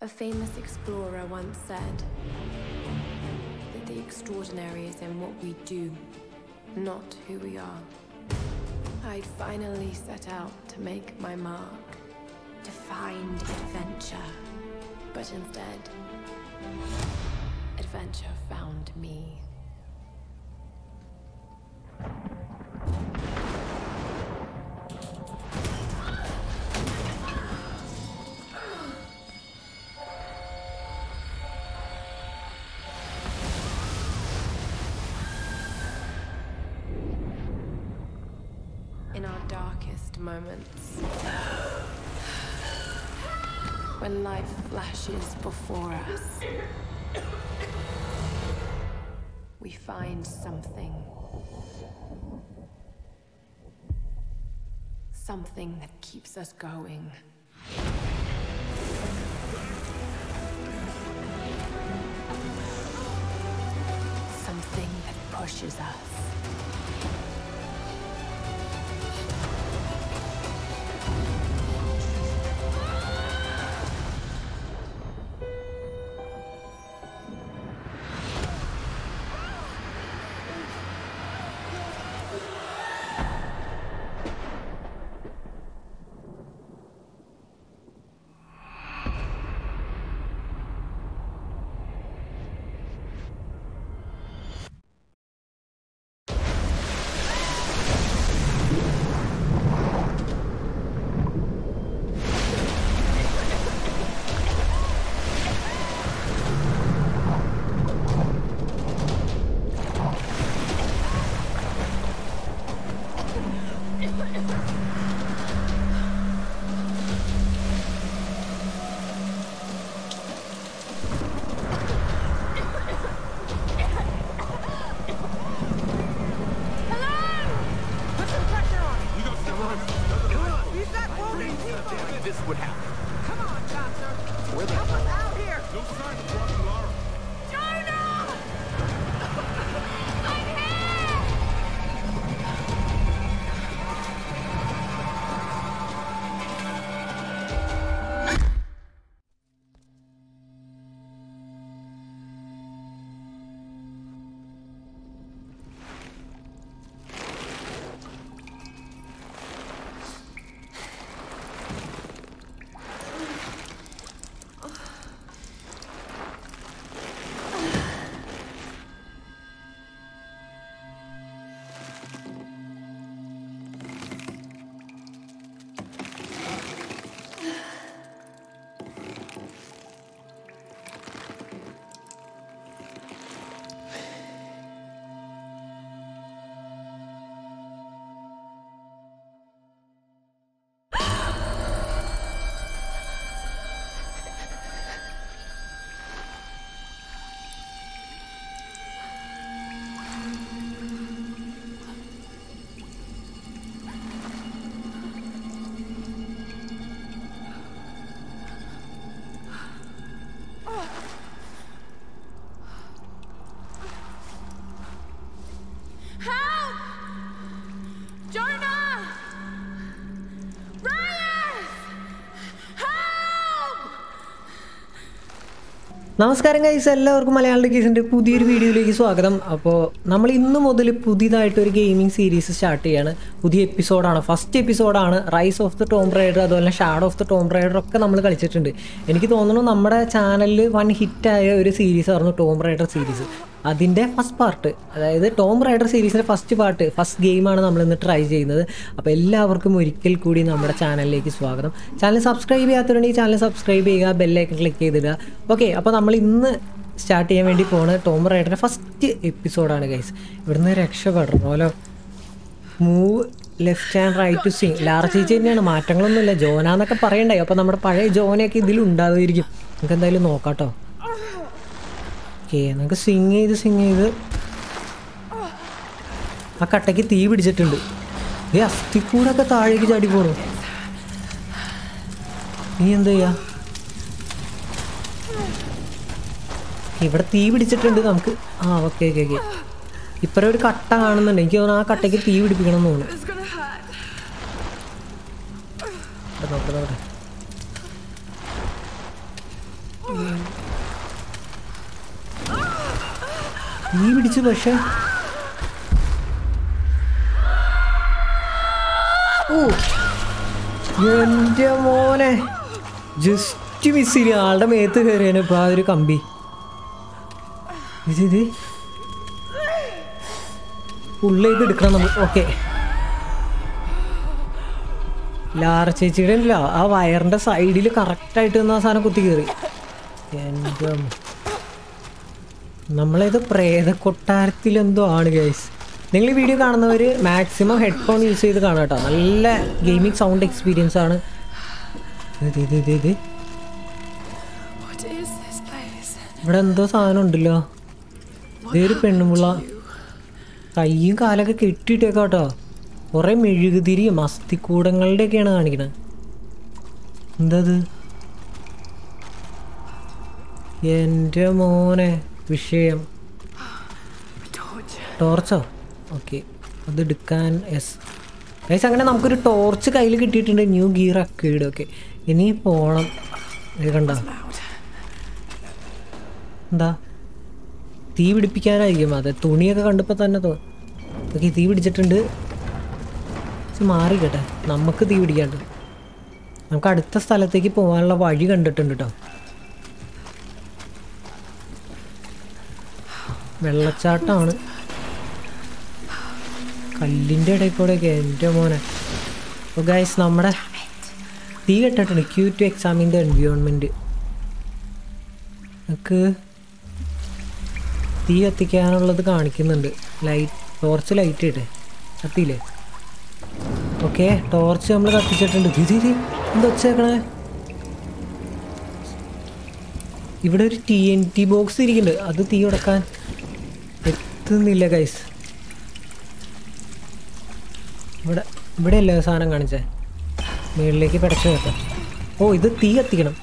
A famous explorer once said that the extraordinary is in what we do, not who we are. I'd finally set out to make my mark, to find adventure. But instead, adventure found me. In our darkest moments, when life flashes before us, we find something. Something that keeps us going. Something that pushes us. Put some pressure on him. Come on. He's got wounded people. This would happen. Come on, doctor. Where the Help us out here. No sign of dropping Lara. Jonah! Help! Jonah! Ryan! Help! നമസ്കാരം കൈസ് എല്ലാവർക്കും മലയാളം കേസിൻ്റെ പുതിയൊരു വീഡിയോയിലേക്ക് സ്വാഗതം അപ്പോൾ നമ്മൾ ഇന്ന് മുതൽ പുതിയതായിട്ട് ഒരു ഗെയിമിംഗ് സീരീസ് സ്റ്റാർട്ട് ചെയ്യാണ് പുതിയ എപ്പിസോഡാണ് ഫസ്റ്റ് എപ്പിസോഡാണ് Rise of the Tomb Raider അതുപോലെ Shadow of the Tomb Raider ഒക്കെ നമ്മൾ കളിച്ചിട്ടുണ്ട് എനിക്ക് തോന്നുന്നു നമ്മുടെ ചാനലിൽ വൺ ഹിറ്റായ ഒരു സീരീസ് ആയിരുന്നു ടോം റൈഡർ സീരീസ് അതിൻ്റെ ഫസ്റ്റ് പാർട്ട് അതായത് ടോം റൈഡർ സീരീസിൻ്റെ ഫസ്റ്റ് പാർട്ട് ഫസ്റ്റ് ഗെയിമാണ് നമ്മൾ ഇന്ന് ട്രൈ ചെയ്യുന്നത് അപ്പോൾ എല്ലാവർക്കും ഒരിക്കൽ കൂടി നമ്മുടെ ചാനലിലേക്ക് സ്വാഗതം ചാനൽ സബ്സ്ക്രൈബ് ചെയ്യാത്തവരുണ്ടെങ്കിൽ ചാനൽ സബ്സ്ക്രൈബ് ചെയ്യുക ബെല്ലൈക്കൺ ക്ലിക്ക് ചെയ്തിടുക ഓക്കെ അപ്പോൾ നമ്മൾ ഇന്ന് സ്റ്റാർട്ട് ചെയ്യാൻ വേണ്ടി പോണ ടോം റൈഡറിൻ്റെ ഫസ്റ്റ് എപ്പിസോഡാണ് ഗൈസ് ഇവിടുന്ന് രക്ഷപ്പെടണമല്ലോ move left and right to sing large തന്നെയാണ് മാറ്റങ്ങളൊന്നുമില്ല ജോന എന്നൊക്കെ പറയണ്ടായി അപ്പോൾ നമ്മുടെ പഴയ ജോനയൊക്കെ ഇതിലുണ്ടാവുമായിരിക്കും നമുക്ക് എന്തായാലും നോക്കാട്ടോ ഓക്കെ നമുക്ക് സിങ് ചെയ്ത് സിങ് ചെയ്ത് ആ കട്ടയ്ക്ക് തീ പിടിച്ചിട്ടുണ്ട് ഈ അസ്ഥിക്കൂടൊക്കെ താഴേക്ക് ചാടി പോണു നീ എന്താ ചെയ്യാ ഇവിടെ തീ പിടിച്ചിട്ടുണ്ട് നമുക്ക് ആ ഓക്കെ ഓക്കെ ഓക്കെ ഇപ്പറ ഒരു കട്ട കാണുന്നുണ്ട് എനിക്ക് തോന്നുന്നു ആ കട്ടയ്ക്ക് തീ പിടിപ്പിക്കണം എന്ന് തോന്നുന്നു It's gonna hurt. ഇവിടെ നോക്കട്ടെ നോക്കട്ടെ തീ പിടിച്ചു പക്ഷെ ഓ എന്റെ മോനെ ജസ്റ്റ് മിസ് ചെയ്യും ആളുടെ മേത്ത് കയറിയാണ് ഇപ്പൊ ആ ഒരു കമ്പി ഇത് ഇത് ഉള്ളിലേക്ക് എടുക്കണം നമ്മൾ ഓക്കെ ലാറ ചേച്ചിയുടെ ഉണ്ടല്ലോ ആ വയറിന്റെ സൈഡിൽ കറക്റ്റായിട്ട് നിന്ന് ആ സാധനം കുത്തി കയറി എൻ്റെ അമ്മ. നമ്മളേത് പ്രേത കൊട്ടാരത്തിൽ എന്തോ ആണ് ഗൈസ് നിങ്ങൾ ഈ വീഡിയോ കാണുന്നവർ മാക്സിമം ഹെഡ്ഫോൺ യൂസ് ചെയ്ത് കാണാം കേട്ടോ നല്ല ഗെയിമിംഗ് സൗണ്ട് എക്സ്പീരിയൻസ് ആണ് ഇത് ഇത് ഇത് ഇത് What is this place? ഇവിടെ എന്തോ സാധനം ഉണ്ടല്ലോ ഇതേ ഒരു പെണ്ണുമുള്ള കയ്യും കാലൊക്കെ കെട്ടിയിട്ടേക്കാം കേട്ടോ കുറേ മെഴുകുതിരിയും അസ്ഥിക്കൂടങ്ങളുടെ ഒക്കെയാണ് കാണിക്കണത് എന്തത് എൻ്റെ മോനെ വിഷയം Torch. ടോർച്ചോ ഓക്കെ അത് എടുക്കാൻ എസ് ഗൈസ് അങ്ങനെ നമുക്കൊരു ടോർച്ച് കയ്യിൽ കിട്ടിയിട്ടുണ്ട് ന്യൂ ഗിയർ അക്കേഡ് ഓക്കെ ഇനി പോണം ഇത് കണ്ട Loud. എന്താ തീ പിടിപ്പിക്കാനായിരിക്കും അതെ തുണിയൊക്കെ കണ്ടപ്പോൾ തന്നെ തോ ഓക്കെ തീ പിടിച്ചിട്ടുണ്ട് ഇത് മാറിക്കട്ടെ നമുക്ക് തീ പിടിക്കാണ്ട് നമുക്ക് അടുത്ത സ്ഥലത്തേക്ക് പോകാനുള്ള വഴി കണ്ടിട്ടുണ്ട് കേട്ടോ വെള്ളച്ചാട്ടമാണ് കല്ലിൻ്റെ ഇടയിൽ കൂടെയൊക്കെ എൻ്റെ മോനെ അപ്പോൾ ഗൈസ് നമ്മുടെ തീ കെട്ടിട്ടുണ്ട് Q to examine the environment നമുക്ക് തീ കത്തിക്കാനുള്ളത് കാണിക്കുന്നുണ്ട് ലൈറ്റ് ടോർച്ച് ലൈറ്റ് ഇട്ടെ കത്തിയില്ലേ ഓക്കെ ടോർച്ച് നമ്മൾ കത്തിച്ചിട്ടുണ്ട് ഇത് ഇത് എന്താ വെച്ചേക്കണേ ഇവിടെ ഒരു ടി എൻ ടി ബോക്സ് ഇരിക്കുന്നുണ്ട് അത് തീ ഉടക്കാൻ എത്തുന്നില്ല ഗൈസ് ഇവിടെ ഇവിടെ അല്ലേ സാധനം കാണിച്ചേ മുകളിലേക്ക് പിടച്ചു കേട്ടോ ഓ ഇത് തീ കത്തിക്കണം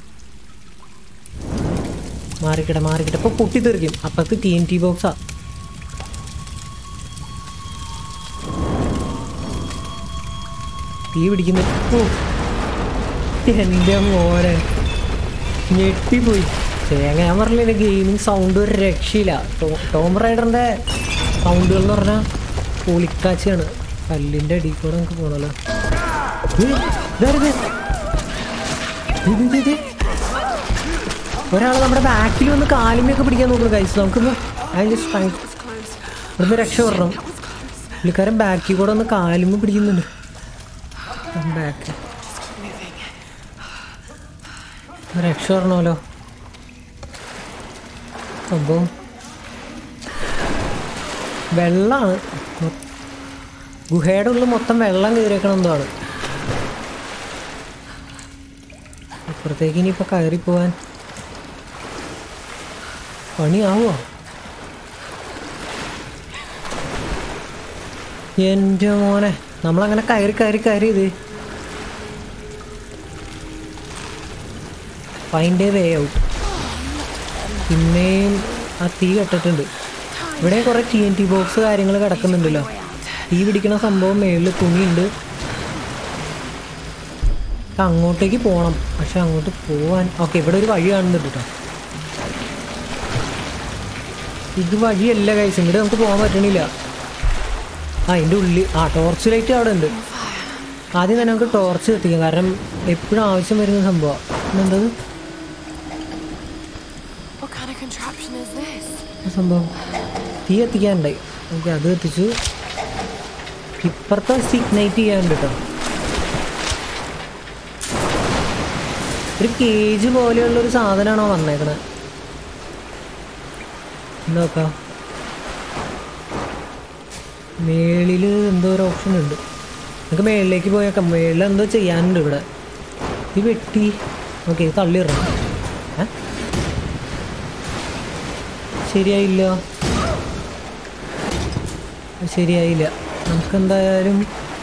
മാറിക്കിട മാറിക്കിട ഇപ്പൊ പൊട്ടിത്തെറിക്കും അപ്പുറത്ത് ടി എൻ ടി ബോക്സാ തീ പിടിക്കുന്നു ഓ എൻ്റെ മോനെ ഞെട്ടിപ്പോയി തേങ്ങ ഞാൻ പറഞ്ഞില്ല ഗെയിമിങ് സൗണ്ട് ഒരു രക്ഷയില്ല ടോ- ടോം റൈഡറിൻ്റെ സൗണ്ടുകൾ എന്ന് പറഞ്ഞാൽ പൊളിക്കാച്ചിയാണ് കല്ലിൻ്റെ അടിയിൽ കൂടെ നമുക്ക് പോകണല്ലോ ഒരാൾ നമ്മുടെ ബാക്കിൽ വന്ന് കാലിമയൊക്കെ പിടിക്കാൻ നോക്കുന്നു കൈസ് നമുക്കൊന്ന് അതിൻ്റെ സ്ട്രെങ്ത് ഇവിടുന്ന് രക്ഷപ്പെടണം പുള്ളിക്കാരൻ ബാക്കിൽ കൂടെ ഒന്ന് കാലിമ പിടിക്കുന്നുണ്ട് ബാക്ക് രക്ഷപ്പെടണമല്ലോ സംഭവം വെള്ളമാണ് ഗുഹയുടെ ഉള്ളിൽ മൊത്തം വെള്ളം കയറിയേക്കണം എന്താണ് അപ്പുറത്തേക്ക് ഇനിയിപ്പോൾ കയറി പോവാൻ പണിയാവോ എൻ്റെ മോനെ നമ്മളങ്ങനെ കയറി കയറി കയറി ഇത് ഫൈൻഡ് എ വേ ഔട്ട് പിന്നെയും ആ തീ കെട്ടിട്ടുണ്ട് ഇവിടെ കുറേ ടി എൻ ടി ബോക്സ് കാര്യങ്ങൾ കിടക്കുന്നുണ്ടല്ലോ തീ പിടിക്കണ സംഭവം മേളിൽ തുണിയുണ്ട് ഇപ്പൊ അങ്ങോട്ടേക്ക് പോകണം പക്ഷെ അങ്ങോട്ട് പോവാൻ ഓക്കെ ഇവിടെ ഒരു വഴി കാണുന്നുണ്ട് കേട്ടോ ഇത് വഴിയല്ല കൈസ് ഇങ്ങോട്ട് നമുക്ക് പോകാൻ പറ്റണില്ല ആ അതിൻ്റെ ഉള്ളിൽ ആ ടോർച്ച് ലൈറ്റ് അവിടെ ഉണ്ട് ആദ്യം തന്നെ നമുക്ക് ടോർച്ച് കത്തിക്കാം കാരണം എപ്പോഴും ആവശ്യം വരുന്ന സംഭവമാണ് എന്തത് What kind of contraption is this? ആ സംഭവം തീ കത്തിക്കാനുണ്ടായി ഓക്കെ അത് കത്തിച്ചു ഇപ്പുറത്തെ സിഗ്നൈറ്റ് ചെയ്യാനുണ്ട് കേട്ടോ ഒരു കേജ് പോലെയുള്ള ഒരു സാധനമാണോ വന്നേക്കണത് നോക്കാം മേളിൽ എന്തോ ഒരു ഓപ്ഷൻ ഉണ്ട് നമുക്ക് മേളിലേക്ക് പോയേക്കാം മേളിൽ എന്തോ ചെയ്യാനുണ്ട് ഇവിടെ ഇത് വെട്ടി ഓക്കെ തള്ളിയിടണം ഏ ശരിയായില്ല അത് ശരിയായില്ല നമുക്ക് എന്തായാലും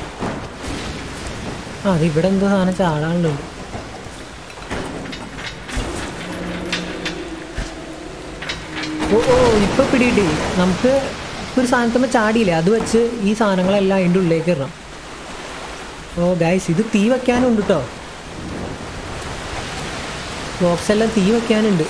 ആ അത് ഇവിടെ എന്തോ സാധനം ചാടാനുണ്ട് ഓ ഓ ഇപ്പൊ പിടികിട്ടി നമുക്ക് ഒരു സാധനത്തുമ്പോൾ ചാടിയില്ലേ അത് വെച്ച് ഈ സാധനങ്ങളെല്ലാം അതിൻ്റെ ഉള്ളിലേക്ക് ഇടണം ഓ ഗൈസ് ഇത് തീ വെക്കാനും ഉണ്ട് കേട്ടോ ബോക്സ് എല്ലാം തീ വെക്കാനുണ്ട്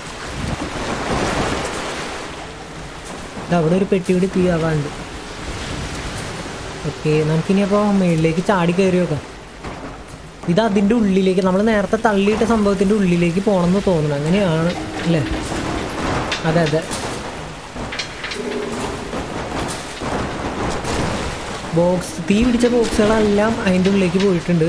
ദാ അവിടെ ഒരു പെട്ടി കൂടി തീ ആവാനുണ്ട് ഓക്കെ നമുക്കിനി അപ്പോൾ മുകളിലേക്ക് ചാടി കയറി നോക്കാം ഇത് അതിൻ്റെ ഉള്ളിലേക്ക് നമ്മൾ നേരത്തെ തള്ളിയിട്ട സംഭവത്തിൻ്റെ ഉള്ളിലേക്ക് പോകണമെന്ന് തോന്നുന്നു അങ്ങനെയാണ് അല്ലേ അതെ അതെ ബോക്സ് തീ പിടിച്ച ബോക്സുകളെല്ലാം അതിൻ്റെ ഉള്ളിലേക്ക് പോയിട്ടുണ്ട്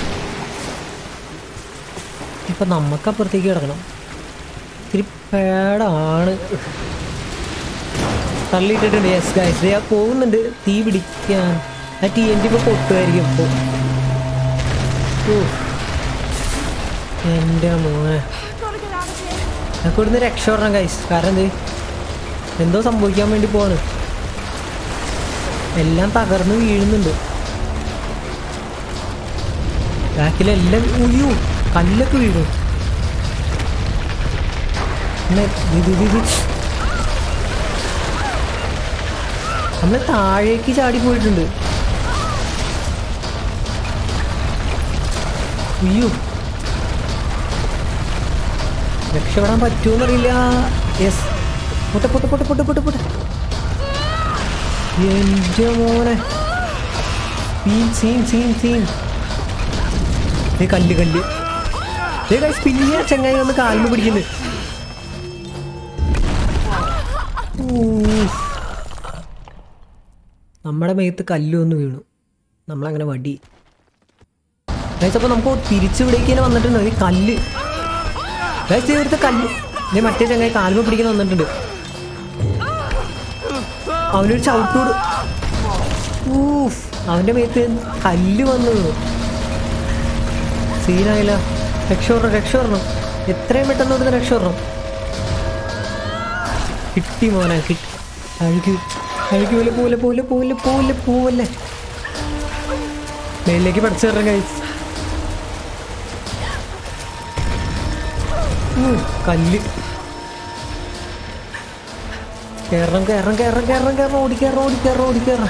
ഇപ്പം നമുക്ക് അപ്പുറത്തേക്ക് കിടക്കണം ഇത്തിരി പേടാണ് തള്ളിയിട്ടിട്ടുണ്ട് യെസ് ഗൈസ് ഞാൻ പോകുന്നുണ്ട് തീ പിടിക്കാൻ ആ ടി എൻ ടി ഇപ്പോൾ പൊട്ടുമായിരിക്കും ഇപ്പോൾ ഓ എൻ്റെ മോനെ Gotta get out of here. നമുക്ക് ഇവിടുന്ന് രക്ഷപ്പെടണം ഗൈസ് കാരണം എന്ത് എന്തോ സംഭവിക്കാൻ വേണ്ടി പോവാണ് എല്ലാം തകർന്ന് വീഴുന്നുണ്ട് ബാക്കിലെല്ലാം ഉയ്യോ കല്ലൊക്കെ വീഴും പിന്നെ ഇത് ഇത് ഇത് നമ്മൾ താഴേക്ക് ചാടി പോയിട്ടുണ്ട് അയ്യോ രക്ഷപ്പെടാൻ പറ്റുമെന്നറിയില്ല യെസ് പൊട്ടെ പൊട്ടെ പൊട്ടെ പൊട്ടെ പൊട്ടെ പൊട്ടെ എൻ്റെ മോനെ സീൻ സീൻ സീൻ സീൻ ദേ കല്ല് കല്ല് ദേ guys, പിന്നെ ചങ്ങായി വന്ന് കാലിന് പിടിക്കുന്നു ഊഫ്. നമ്മുടെ മേത്ത് കല്ല് വന്ന് വീണു നമ്മളങ്ങനെ വടി ഗൈസ് അപ്പോൾ നമുക്ക് തിരിച്ചിവിടേക്ക് തന്നെ വന്നിട്ടുണ്ട് ഈ കല്ല് ഗൈസ് ഇവിടുത്തെ കല്ല് ദേ മറ്റേ ചങ്ങായി കാൽമ പിടിക്കാൻ വന്നിട്ടുണ്ട് അവനൊരു ചവിട്ടൂട് ഊഫ് അവൻ്റെ മേത്ത് കല്ല് വന്നു വീണു സീനായില്ല രക്ഷപ്പെടണം രക്ഷപ്പെടണം എത്രയും പെട്ടെന്ന് ഇവിടുന്ന് രക്ഷപ്പെടണം കിട്ടി മോനെ കിട്ടി അഴുകി അഴുകി പോലെ പോലെ പോലെ പോലെ പോലെ പോവല്ലേ മേലിലേക്ക് പഠിച്ചു തരണം കഴിച്ച് കല്ല് കയറണം കയറണം കയറണം കയറണം കയറണം ഓടിക്കയറണം ഓടിക്കയറണം ഓടിക്കയറണം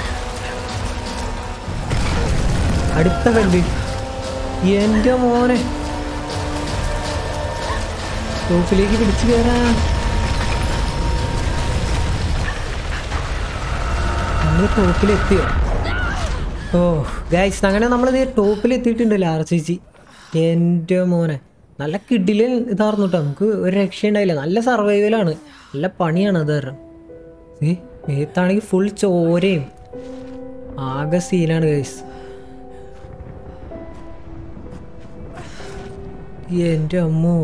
അടുത്ത കല്ല് എൻ്റെ മോനെ ടോപ്പിലേക്ക് പിടിച്ചു കയറാൻ നമ്മൾ ടോപ്പിലെത്തിയോ ഓ ഗൈസ് അങ്ങനെ നമ്മളിത് ടോപ്പിലെത്തിയിട്ടുണ്ടല്ലോ ആർ സി സി എൻ്റെ മോനെ നല്ല കിഡില് ഇതായിരുന്നു കേട്ടോ നമുക്ക് ഒരു രക്ഷയുണ്ടായില്ല നല്ല സർവൈവലാണ് നല്ല പണിയാണ് അത് കാരണം ഏ മേത്താണെങ്കിൽ ഫുൾ ചോരയും ആകെ സീനാണ് ഗൈസ് എൻ്റെ അമ്മോ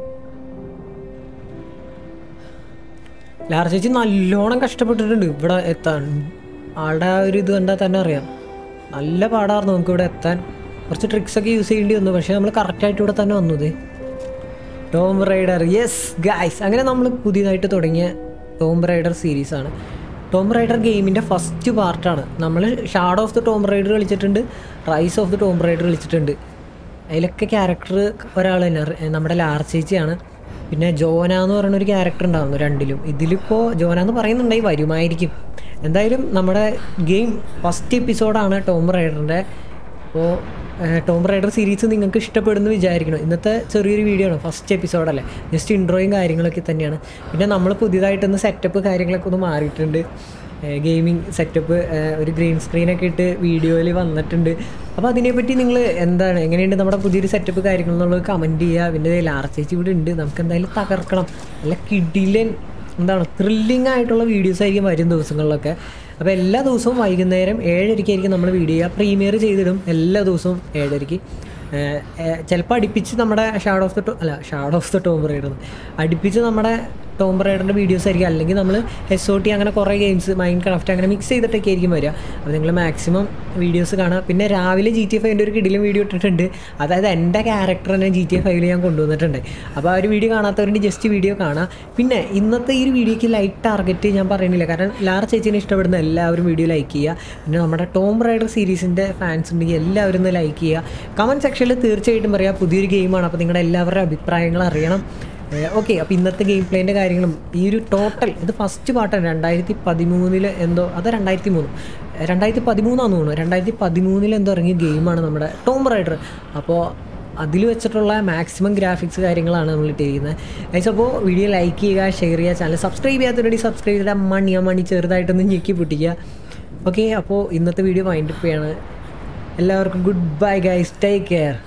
ലാർ ചേച്ചി നല്ലോണം കഷ്ടപ്പെട്ടിട്ടുണ്ട് ഇവിടെ എത്താൻ ആളുടെ ആ ഒരു ഇത് കണ്ടാൽ തന്നെ അറിയാം നല്ല പാടായിരുന്നു നമുക്ക് ഇവിടെ എത്താൻ കുറച്ച് ട്രിക്സ് ഒക്കെ യൂസ് ചെയ്യേണ്ടി വന്നു പക്ഷേ നമ്മൾ കറക്റ്റായിട്ട് ഇവിടെ തന്നെ വന്നത് ടോം റൈഡർ യെസ് ഗായ്സ് അങ്ങനെ നമ്മൾ പുതിയതായിട്ട് തുടങ്ങിയ ടോം റൈഡർ സീരീസാണ് ടോം റൈഡർ ഗെയിമിൻ്റെ ഫസ്റ്റ് പാർട്ടാണ് നമ്മൾ Shadow of the Tomb Raider കളിച്ചിട്ടുണ്ട് Rise of the Tomb Raider കളിച്ചിട്ടുണ്ട് അതിലൊക്കെ ക്യാരക്ടർ ഒരാൾ തന്നെ റി- നമ്മുടെ ലാർ ചേച്ചിയാണ് പിന്നെ ജോന എന്ന് പറയുന്ന ഒരു ക്യാരക്ടർ ഉണ്ടായിരുന്നു രണ്ടിലും ഇതിലിപ്പോൾ ജോന എന്ന് പറയുന്നുണ്ടായി വരുമായിരിക്കും എന്തായാലും നമ്മുടെ ഗെയിം ഫസ്റ്റ് എപ്പിസോഡാണ് ടോം റൈഡറിൻ്റെ അപ്പോൾ ടോം റൈഡർ സീരീസ് നിങ്ങൾക്ക് ഇഷ്ടപ്പെടുന്നു വിചാരിക്കണം ഇന്നത്തെ ചെറിയൊരു വീഡിയോ ആണ് ഫസ്റ്റ് എപ്പിസോഡല്ലേ ജസ്റ്റ് ഇൻട്രോയും കാര്യങ്ങളൊക്കെ തന്നെയാണ് പിന്നെ നമ്മൾ പുതിയതായിട്ടൊന്ന് സെറ്റപ്പ് കാര്യങ്ങളൊക്കെ ഒന്ന് മാറിയിട്ടുണ്ട് ഗെയിമിംഗ് സെറ്റപ്പ് ഒരു ഗ്രീൻ സ്ക്രീനൊക്കെ ഇട്ട് വീഡിയോയിൽ വന്നിട്ടുണ്ട് അപ്പോൾ അതിനെപ്പറ്റി നിങ്ങൾ എന്താണ് എങ്ങനെയുണ്ട് നമ്മുടെ പുതിയൊരു സെറ്റപ്പ് കാര്യങ്ങൾ എന്നുള്ളത് കമൻറ്റ് ചെയ്യുക പിന്നെ ലാർച്ചേച്ചി ഇവിടെ ഉണ്ട് നമുക്ക് എന്തായാലും തകർക്കണം നല്ല കിടിലൻ എന്താണ് ത്രില്ലിംഗ് ആയിട്ടുള്ള വീഡിയോസ് ആയിരിക്കും വരും ദിവസങ്ങളിലൊക്കെ അപ്പോൾ എല്ലാ ദിവസവും വൈകുന്നേരം ഏഴരയ്ക്കായിരിക്കും നമ്മൾ വീഡിയോ ചെയ്യുക പ്രീമിയർ ചെയ്തിടും എല്ലാ ദിവസവും ഏഴരയ്ക്ക് ചിലപ്പോൾ അടുപ്പിച്ച് നമ്മുടെ ഷാഡ് ഓഫ് ദ ടോ അല്ല ഷാഡ് ഓഫ് ദ ടോം റൈഡർ അടുപ്പിച്ച് നമ്മുടെ ടോം റൈഡറിൻ്റെ വീഡിയോസ് ആയിരിക്കും അല്ലെങ്കിൽ നമ്മൾ എസ് ഒ ടി അങ്ങനെ കുറേ ഗെയിംസ് മൈൻഡ് ക്രാഫ്റ്റ് അങ്ങനെ മിക്സ് ചെയ്തിട്ടൊക്കെ ആയിരിക്കും വരിക അപ്പോൾ നിങ്ങൾ മാക്സിമം വീഡിയോസ് കാണുക പിന്നെ രാവിലെ ജി ടി എഫ് ഐൻ്റെ ഒരു കിടിലും വീഡിയോ ഇട്ടിട്ടുണ്ട് അതായത് എൻ്റെ ക്യാരക്ടർ തന്നെ ജി ടി എഫ് ഐയിൽ ഞാൻ കൊണ്ടുവന്നിട്ടുണ്ട് അപ്പോൾ ആ ഒരു വീഡിയോ കാണാത്തവരുടെ ജസ്റ്റ് വീഡിയോ കാണാം പിന്നെ ഇന്നത്തെ ഈ ഒരു വീഡിയോയ്ക്ക് ലൈക്ക് ടാർഗറ്റ് ഞാൻ പറയുന്നില്ല കാരണം ലാർ ചേച്ചിനെ ഇഷ്ടപ്പെടുന്ന എല്ലാവരും വീഡിയോ ലൈക്ക് ചെയ്യുക പിന്നെ നമ്മുടെ ടോം റൈഡർ സീരീസിൻ്റെ ഫാൻസ് ഉണ്ടെങ്കിൽ എല്ലാവരും ഒന്ന് ലൈക്ക് ചെയ്യുക കമൻറ്റ് സെക്ഷനിൽ തീർച്ചയായിട്ടും പറയാം പുതിയൊരു ഗെയിമാണ് അപ്പോൾ നിങ്ങളുടെ എല്ലാവരുടെ അഭിപ്രായങ്ങൾ അറിയണം ഓക്കെ അപ്പോൾ ഇന്നത്തെ ഗെയിം പ്ലേൻ്റെ കാര്യങ്ങളും ഈ ഒരു ടോട്ടൽ ഇത് ഫസ്റ്റ് പാട്ടാണ് രണ്ടായിരത്തി പതിമൂന്നിൽ എന്തോ അത് രണ്ടായിരത്തി മൂന്ന് രണ്ടായിരത്തി പതിമൂന്നാന്ന് തോന്നുന്നു രണ്ടായിരത്തി പതിമൂന്നിൽ എന്തോ ഇറങ്ങിയ ഗെയിമാണ് നമ്മുടെ ടോം റൈഡർ അപ്പോൾ അതിൽ വെച്ചിട്ടുള്ള മാക്സിമം ഗ്രാഫിക്സ് കാര്യങ്ങളാണ് നമ്മൾ ഇട്ടിരിക്കുന്നത് ഗൈസ് അപ്പോൾ വീഡിയോ ലൈക്ക് ചെയ്യുക ഷെയർ ചെയ്യുക ചാനൽ സബ്സ്ക്രൈബ് ചെയ്യാത്തവരുടെ സബ്സ്ക്രൈബ് ചെയ്താൽ മണി ആ മണി ചെറുതായിട്ടൊന്ന് ഞെക്കി പൊട്ടിക്കുക ഓക്കെ അപ്പോൾ ഇന്നത്തെ വീഡിയോ വൈൻഡപ്പ് ചെയ്യാണ് എല്ലാവർക്കും goodbye guys take care